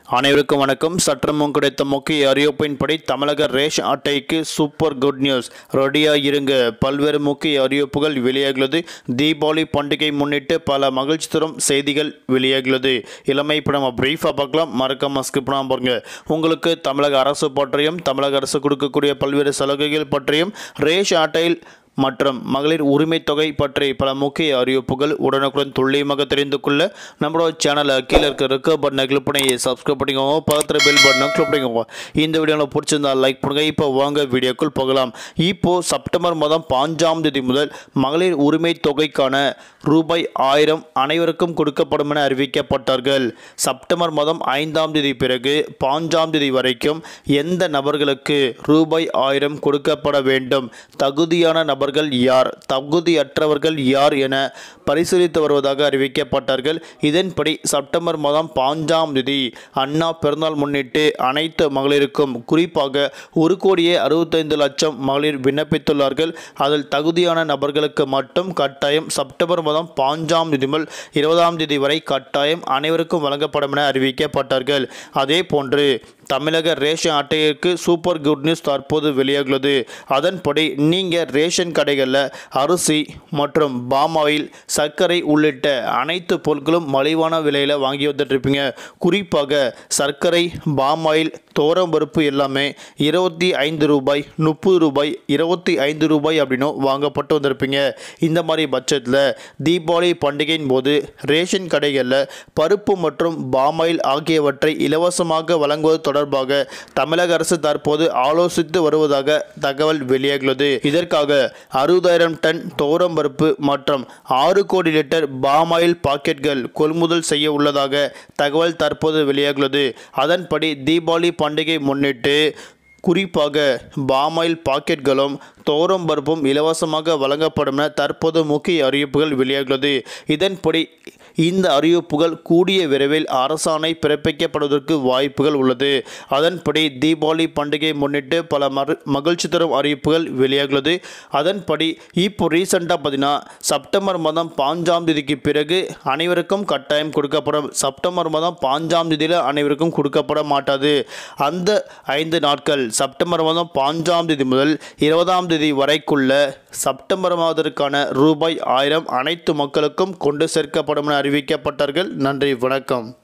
அனைவருக்கும் வணக்கம் சற்றமும் கிடைத்த முக்கிய அறிவிப்பின்படி தமிழக ரேஷன் அட்டைக்கு சூப்பர் குட் நியூஸ் ரெடியா இருங்க பல்வேறு முக்கிய அறிவிப்புகள் வெளியாகியுள்ளது தீபாவளி பண்டிகை முன்னிட்டு பல மகிழ்ச்சி தரும் செய்திகள் வெளியாகியுள்ளது இளமை படம் பிரீஃபாக பார்க்கலாம் மறக்காம ஸ்கிப் பண்ணாம பாருங்க உங்களுக்கு தமிழக அரசு பற்றியும் தமிழக அரசு கொடுக்கக்கூடிய பல்வேறு சலுகைகள் பற்றியும் ரேஷன் அட்டையில் மற்றும் மகளிர் உரிமை தொகை பற்றி பல முக்கிய அறிவிப்புகள் உடனுக்குடன் துல்லியமாக தெரிந்து கொள்ள நம்மளோட சேனலை கீழே இருக்க இருக்க பட்டனை கிளிக் பண்ணி சப்ஸ்கிரைப் பண்ணிக்கோங்க பக்கத்தில் பெல் பட்டனை கிளிக் பண்ணிக்கோங்க இந்த வீடியோவில் பிடிச்சிருந்தா லைக் பண்ணுங்க இப்போ வாங்க வீடியோக்குள் போகலாம் இப்போ செப்டம்பர் மாதம் பாஞ்சாம் தேதி முதல் மகளிர் உரிமை தொகைக்கான ரூபாய் ஆயிரம் அனைவருக்கும் கொடுக்கப்படும் என அறிவிக்கப்பட்டார்கள் செப்டம்பர் மாதம் ஐந்தாம் தேதி பிறகு பாஞ்சாம் தேதி வரைக்கும் எந்த நபர்களுக்கு ரூபாய் ஆயிரம் கொடுக்கப்பட வேண்டும் தகுதியான நபர்கள் யார் தகுதியற்றவர்கள் யார் என பரிசீலித்து வருவதாக அறிவிக்கப்பட்டார்கள் இதன்படி செப்டம்பர் மாதம் பாஞ்சாம் தேதி அண்ணா பிறந்தநாள் முன்னிட்டு அனைத்து மகளிருக்கும் குறிப்பாக ஒரு கோடியே அறுபத்தைந்து லட்சம் மகளிர் விண்ணப்பித்துள்ளார்கள் அதில் தகுதியான நபர்களுக்கு மட்டும் கட்டாயம் செப்டம்பர் மாதம் பாஞ்சாம் தேதி முதல் இருபதாம் தேதி வரை கட்டாயம் அனைவருக்கும் வழங்கப்படும் என அறிவிக்கப்பட்டார்கள் அதே போன்று தமிழக ரேஷன் அட்டையிற்கு சூப்பர் குட் நியூஸ் தற்போது வெளியாகியுள்ளது அதன்படி நீங்கள் ரேஷன் கடைகளில் அரிசி மற்றும் பாம் ஆயில் சர்க்கரை உள்ளிட்ட அனைத்து பொருட்களும் மலிவான விலையில் வாங்கி வந்துட்டுருப்பீங்க குறிப்பாக சர்க்கரை பாம் ஆயில் தோரம் பருப்பு எல்லாமே இருபத்தி ஐந்து ரூபாய் முப்பது ரூபாய் இருபத்தி ஐந்து ரூபாய் அப்படின்னும் வாங்கப்பட்டு வந்திருப்பீங்க இந்த மாதிரி பட்சத்தில் தீபாவளி பண்டிகையின் போது ரேஷன் கடைகளில் பருப்பு மற்றும் பாமாயில் ஆகியவற்றை இலவசமாக வழங்குவது தொடர்பாக தமிழக அரசு தற்போது ஆலோசித்து வருவதாக தகவல் வெளியாகியுள்ளது இதற்காக அறுபதாயிரம் டன் தோரம் பருப்பு மற்றும் ஆறு கோடி லிட்டர் பாமாயில் பாக்கெட்கள் கொள்முதல் செய்ய உள்ளதாக தகவல் தற்போது வெளியாகியுள்ளது அதன்படி தீபாவளி பண்டிகை முன்னிட்டு குறிப்பாக பாமாயில் பாக்கெட்களும் தோரம் பருப்பும் இலவசமாக வழங்கப்படும் என தற்போது முக்கிய அறிவிப்புகள் வெளியாகியுள்ளது இதன்படி இந்த அறிவிப்புகள் கூடிய விரைவில் அரசாணை பிறப்பிக்கப்படுவதற்கு வாய்ப்புகள் உள்ளது அதன்படி தீபாவளி பண்டிகை முன்னிட்டு பல மறு மகிழ்ச்சி தரும் அறிவிப்புகள் வெளியாகியுள்ளது அதன்படி இப்போ ரீசெண்டாக பார்த்தீங்கன்னா செப்டம்பர் மாதம் பாஞ்சாம் தேதிக்கு பிறகு அனைவருக்கும் கட்டாயம் கொடுக்கப்படும் செப்டம்பர் மாதம் பாஞ்சாம் தேதியில் அனைவருக்கும் கொடுக்கப்பட மாட்டாது அந்த ஐந்து நாட்கள் செப்டம்பர் மாதம் பாஞ்சாம் தேதி முதல் இருபதாம் தேதி வரைக்குள்ள செப்டம்பர் மாதத்திற்கான ரூபாய் ஆயிரம் அனைத்து மக்களுக்கும் கொண்டு சேர்க்கப்படும் என அறிவிக்கப்பட்டார்கள் நன்றி வணக்கம்